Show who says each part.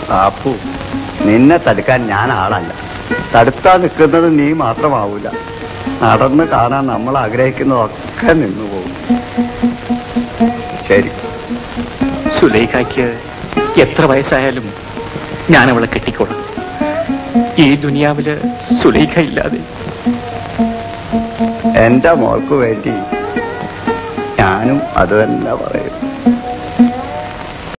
Speaker 1: അപ്പു നിന്നെ തടുക്കാൻ ഞാൻ ആളല്ല തടുത്താ നിൽക്കുന്നത് നീ മാത്രമാവൂല നടന്ന് കാണാൻ നമ്മൾ ആഗ്രഹിക്കുന്നതൊക്കെ നിന്നു പോകും ശരി
Speaker 2: സുലൈഖയ്ക്ക് എത്ര വയസ്സായാലും ഞാൻ അവളെ കെട്ടിക്കോളാം ഈ ദുനിയാവില് സുലൈഖ ഇല്ലാതെ
Speaker 1: എന്റെ മോൾക്ക് വേണ്ടി ഞാനും അത് തന്നെ പറയും